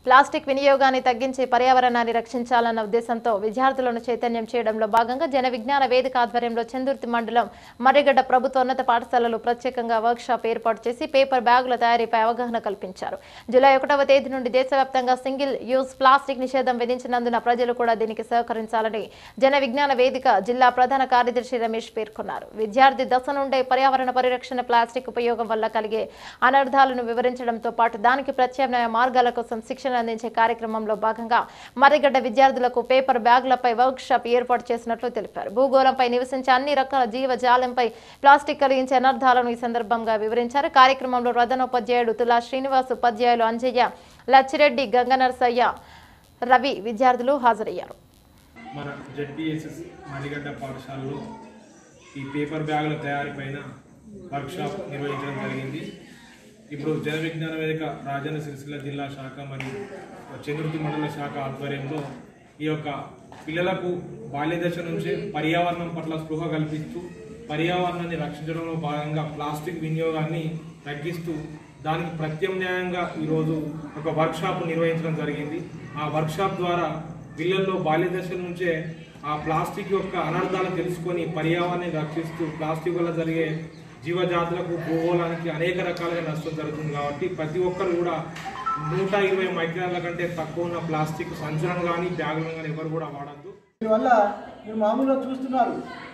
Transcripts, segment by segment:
plastic వినియోగాన్ని తగ్గించి పర్యావరణాన్ని రక్షించాలన్న ఉద్దేశంతో విద్యార్థులను చైతన్యం చేయడంలో భాగంగా జన విజ్ఞాన వేదిక ఆధ్వర్యంలో చందుర్తి మండలం మర్రిగడ్డ ప్రభుత్వోన్నత పాఠశాలలో ప్రత్యేకంగా వర్క్ షాప్ ఏర్పాటు చేసి పేపర్ బ్యాగుల తయారీపై అవగాహన కల్పించారు జూలై ఒకటవ తేదీ నుండి దేశవ్యాప్తంగా సింగిల్ యూజ్ ప్లాస్టిక్ నిషేధం విధించినందున ప్రజలు కూడా దీనికి సహకరించాలని జన విజ్ఞాన వేదిక జిల్లా ప్రధాన కార్యదర్శి రమేష్ పేర్కొన్నారు విద్యార్థి దశ నుండే పర్యావరణ పరిరక్షణ ప్లాస్టిక్ ఉపయోగం వల్ల కలిగే అనర్థాలను వివరించడంతో పాటు దానికి ప్రత్యామ్నాయ మార్గాల కోసం శిక్షణ అందించే కార్యక్రమంలో భాగంగా మర్రిగడ్డ విద్యార్థులకు పేపర్ బ్యాగులపై వర్క్ షాప్ ఏర్పాటు చేసినట్లు తెలిపారు భూగోళంపై నివసించే అన్ని రకాల జీవజాలంపై ప్లాస్టిక్ కలిగించే అనర్థాలను ఈ సందర్భంగా వివరించారు కార్యక్రమంలో ప్రధానోపాధ్యాయుడు తులా శ్రీనివాస్ ఉపాధ్యాయులు అంజయ్య లచ్చిరెడ్డి గంగనర్సయ్య రవి విద్యార్థులు హాజరయ్యారు మన జెడ్పిఎస్ఎస్ మరిగడ్డ పాఠశాలలో ఈ పేపర్ బ్యాగుల తయారీపైన వర్క్షాప్ నిర్వహించడం జరిగింది ఇప్పుడు జన విజ్ఞాన వేదిక రాజన్న సిరిసిల్ల జిల్లా శాఖ మరియు చంద్రుతి మండల శాఖ ఆధ్వర్యంలో ఈ యొక్క పిల్లలకు బాల్యదశ నుంచే పర్యావరణం పట్ల స్పృహ కల్పిస్తూ పర్యావరణాన్ని రక్షించడంలో భాగంగా ప్లాస్టిక్ వినియోగాన్ని తగ్గిస్తూ దానికి ప్రత్యామ్నాయంగా ఈరోజు ఒక వర్క్షాప్ నిర్వహించడం జరిగింది ఆ వర్క్షాప్ ద్వారా పిల్లల్లో బాల్యదశ నుంచే ఆ ప్లాస్టిక్ యొక్క అనర్థాలు తెలుసుకొని పర్యావరణాన్ని రక్షిస్తూ ప్లాస్టిక్ వల్ల జరిగే జీవజాతులకు భూగోళానికి అనేక రకాలుగా నష్టం జరుగుతుంది కాబట్టి ప్రతి ఒక్కరు కూడా నూట ఇరవై మైక్రాన్ల కంటే తక్కువ ఉన్న ప్లాస్టిక్ సంచులను కానీ బ్యాగులను కానీ ఎవరు కూడా వాడద్దు దీనివల్ల మీరు మామూలుగా చూస్తున్నారు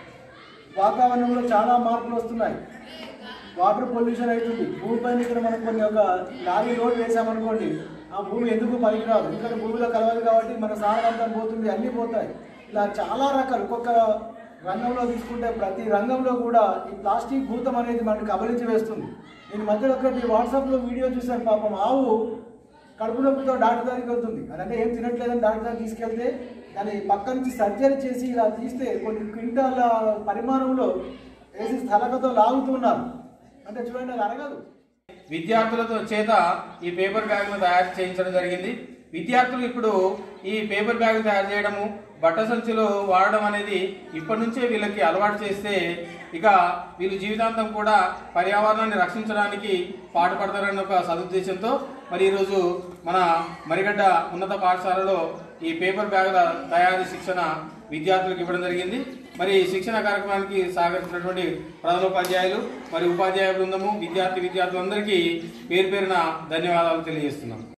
వాతావరణంలో చాలా మార్పులు వస్తున్నాయి వాటర్ పొల్యూషన్ అవుతుంది భూమి పైన ఇక్కడ మనం కొన్ని ఒక లారీ రోడ్ వేసామనుకోండి ఆ భూమి ఎందుకు పనికిరాదు ఎందుకంటే భూమిలో కలవదు కాబట్టి మన సారవంతం పోతుంది అన్నీ పోతాయి ఇలా చాలా రకాలు ఒక్కొక్క రంగంలో తీసుకుంటే ప్రతి రంగంలో కూడా ఈ ప్లాస్టిక్ భూతం అనేది మనకి కబలించి వేస్తుంది నేను మధ్యలో ఒకటి వాట్సాప్లో వీడియో చూశాను పాపం ఆవు కడుపు నొప్పితో డాక్టర్ దగ్గరికి వెళ్తుంది అదంటే ఏం తినట్లేదని డాక్టర్ దగ్గరికి తీసుకెళ్తే దాని పక్క నుంచి సర్జరీ చేసి ఇలా తీస్తే కొన్ని క్వింటాల పరిమాణంలో వేసి స్థలకతో లాగుతున్నారు అంటే చూడండి అది అరగదు విద్యార్థులతో చేత ఈ పేపర్ బ్యాగులు తయారు చేయించడం జరిగింది విద్యార్థులు ఇప్పుడు ఈ పేపర్ బ్యాగ్ తయారు చేయడము బట్ట సంచులు వాడడం అనేది ఇప్పటి నుంచే వీళ్ళకి అలవాటు చేస్తే ఇక వీళ్ళు జీవితాంతం కూడా పర్యావరణాన్ని రక్షించడానికి పాటుపడతారన్న ఒక సదుద్దేశంతో మరి ఈరోజు మన మరిగడ్డ ఉన్నత పాఠశాలలో ఈ పేపర్ బ్యాగుల తయారీ శిక్షణ విద్యార్థులకు ఇవ్వడం జరిగింది మరి ఈ శిక్షణ కార్యక్రమానికి సహకరించినటువంటి ప్రధానోపాధ్యాయులు మరి ఉపాధ్యాయ బృందము విద్యార్థి విద్యార్థులందరికీ పేరు పేరున ధన్యవాదాలు తెలియజేస్తున్నాం